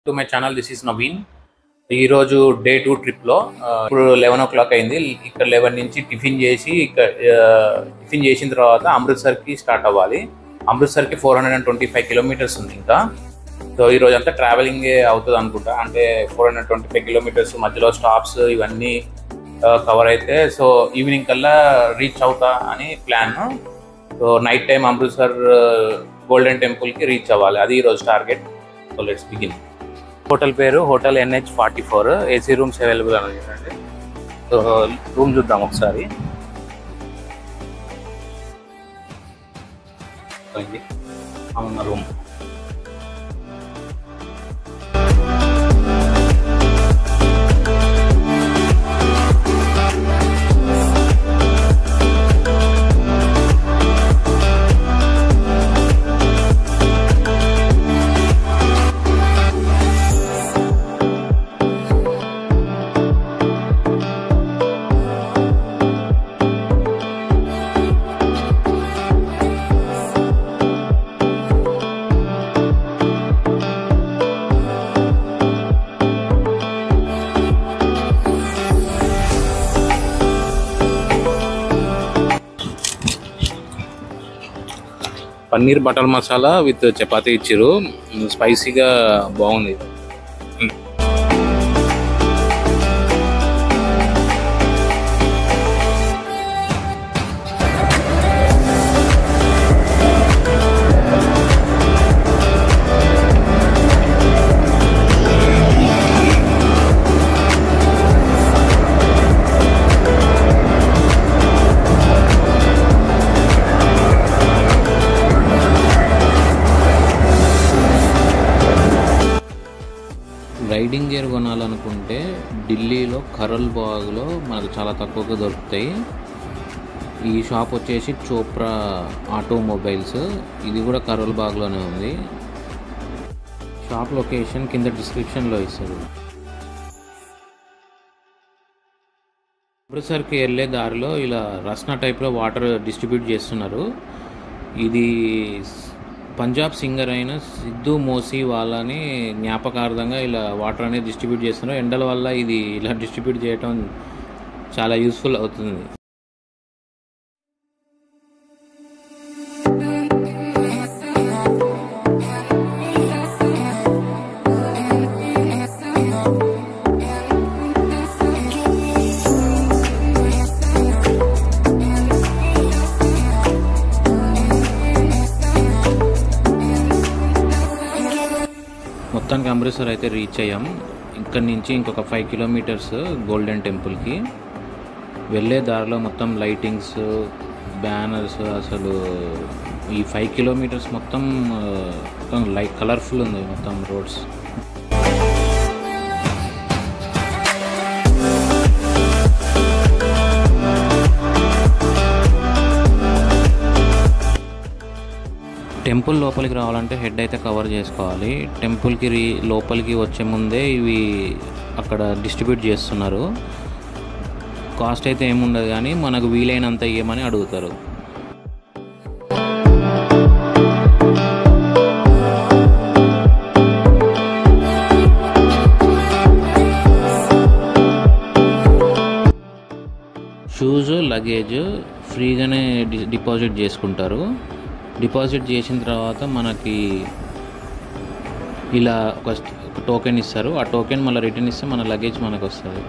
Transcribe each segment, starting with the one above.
to my channel this is Naveen ఈ రోజు day two trip లో ఆ, ఇప్పుడు లెవెన్ ఓ క్లాక్ అయింది ఇక్కడ లెవెన్ నుంచి టిఫిన్ చేసి ఇక్కడ టిఫిన్ చేసిన తర్వాత అమృత్సర్ కి స్టార్ట్ అవ్వాలి అమృత్సర్ కి four hundred and twenty five kilometers ఉంది ఇంకా సో ఈ రోజు అంతా ట్రావెలింగ్ అవుతుంది అనుకుంటా అంటే four hundred twenty five kilometers మధ్యలో స్టాప్స్ ఇవన్నీ కవర్ అయితే సో ఈవినింగ్ కల్లా రీచ్ అవుతా అని plan so night time Amritsar Golden Temple కి రీచ్ అవ్వాలి అది ఈ రోజు target so let's begin hotel పేరు hotel NH forty four AC rooms available అని చూడండి సో రూమ్ చూద్దాం ఒకసారి అవున room paneer butter masala with chapati ఇచ్చిర్రు స్పైసీగా బాగుంది రైడింగ్ గేర్ కొనాలనుకుంటే ఢిల్లీలో కరల్ బాగ్లో మనకు చాలా తక్కువగా దొరుకుతాయి ఈ షాప్ వచ్చేసి చోప్రా ఆటోమొబైల్స్ ఇది కూడా కరోల్ బాగ్లోనే ఉంది షాప్ లొకేషన్ కింద డిస్క్రిప్షన్లో ఇస్తారు అమృత్సర్కి వెళ్ళే దారిలో ఇలా రస్నా టైప్లో వాటర్ డిస్ట్రిబ్యూట్ చేస్తున్నారు ఇది పంజాబ్ సింగర్ అయిన సిద్ధు మోసి వాళ్ళని జ్ఞాపకార్థంగా ఇలా వాటర్ అనేది డిస్ట్రిబ్యూట్ చేస్తున్నారు ఎండల వల్ల ఇది ఇలా డిస్ట్రిబ్యూట్ చేయటం చాలా యూస్ఫుల్ అవుతుంది మొత్తానికి అమృత్సర్ అయితే రీచ్ అయ్యాం ఇక్కడ నుంచి ఇంకొక ఫైవ్ కిలోమీటర్స్ గోల్డెన్ టెంపుల్కి వెళ్ళే దారిలో మొత్తం లైటింగ్స్ బ్యానర్స్ అసలు ఈ ఫైవ్ కిలోమీటర్స్ మొత్తం ఆ, మొత్తం లైట్ కలర్ఫుల్ ఉంది మొత్తం రోడ్స్ టెంపుల్ లోపలికి రావాలంటే హెడ్ అయితే కవర్ చేసుకోవాలి టెంపుల్కి రీ లోపలికి వచ్చే ముందే ఇవి అక్కడ డిస్ట్రిబ్యూట్ చేస్తున్నారు కాస్ట్ అయితే ఏముండదు కానీ మనకు వీలైనంత ఇవ్వమని అడుగుతారు షూస్ లగేజ్ ఫ్రీగానే డి- డిపాజిట్ చేసుకుంటారు డిపాజిట్ చేసిన తర్వాత మనకి ఇలా ఒక స్ట్- ఒక టోకెన్ ఇస్తారు ఆ టోకెన్ మళ్ళీ రిటర్న్ ఇస్తే మన లగేజ్ మనకు వస్తుంది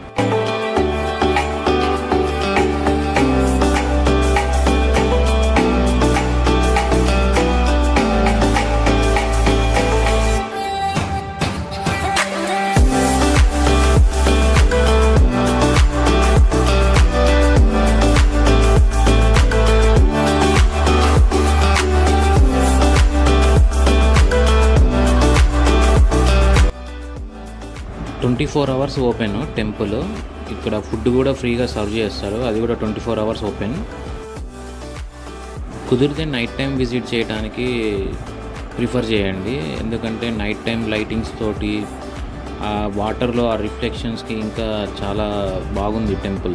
twenty four hours open temple ఇక్కడ ఫుడ్ కూడా ఫ్రీగా సర్వ్ చేస్తారు అది కూడా ట్వంటీ ఫోర్ అవర్స్ ఓపెన్ కుదిరితే నైట్ టైం విజిట్ చేయడానికి ప్రిఫర్ చేయండి ఎందుకంటే నైట్ టైం లైటింగ్స్ తోటి ఆ వాటర్లో ఆ రిఫ్లెక్షన్స్కి ఇంకా చాలా బాగుంది టెంపుల్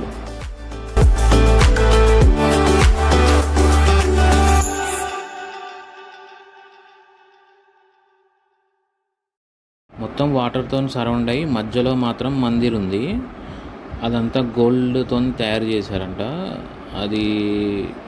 మొత్తం వాటర్తో సరౌండ్ అయ్యి మధ్యలో మాత్రం మందిర్ ఉంది అదంతా గోల్డ్తో తయారు చేశారంట అది